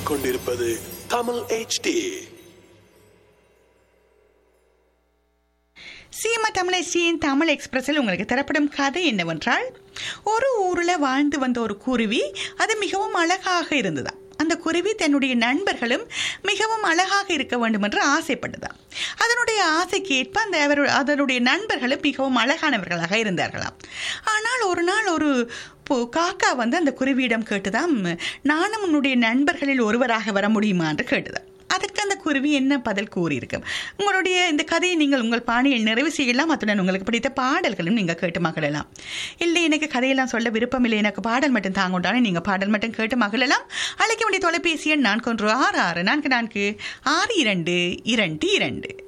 கேட்டுக்கொண்டிருப்பது தமிழ் HD சீமா தமிழச்சியின் தமிழ் எக்ஸ்பிரஸில் உங்களுக்கு தரப்படும் கதை என்னவென்றால் ஒரு ஊரில் வாழ்ந்து வந்த ஒரு குருவி அது மிகவும் அழகாக இருந்ததாம் அந்த குருவி தன்னுடைய நண்பர்களும் மிகவும் அழகாக இருக்க வேண்டும் என்று ஆசைப்பட்டதாம் அதனுடைய ஆசைக்கு ஏற்ப அந்த அவர் அதனுடைய நண்பர்களும் மிகவும் அழகானவர்களாக இருந்தார்களாம் ஆனால் ஒரு நாள் ஒரு இப்போ காக்கா வந்து அந்த குருவியிடம் கேட்டுதாம் நானும் உன்னுடைய நண்பர்களில் ஒருவராக வர முடியுமா என்று கேட்டுதாம் அதற்கு அந்த குருவி என்ன பதில் கூறியிருக்கும் உங்களுடைய இந்த கதையை நீங்கள் உங்கள் பாணியில் நிறைவு செய்யலாம் அத்துடன் உங்களுக்கு பிடித்த பாடல்களும் நீங்கள் கேட்டு மகிழலாம் இல்லை எனக்கு கதையெல்லாம் சொல்ல விருப்பம் இல்லை எனக்கு பாடல் மட்டும் தாங்கொண்டானே நீங்கள் பாடல் மட்டும் கேட்டு மகிழலாம் அழைக்க வேண்டிய தொலைபேசி எண் நான்கு ஒன்று ஆறு ஆறு நான்கு நான்கு ஆறு இரண்டு இரண்டு இரண்டு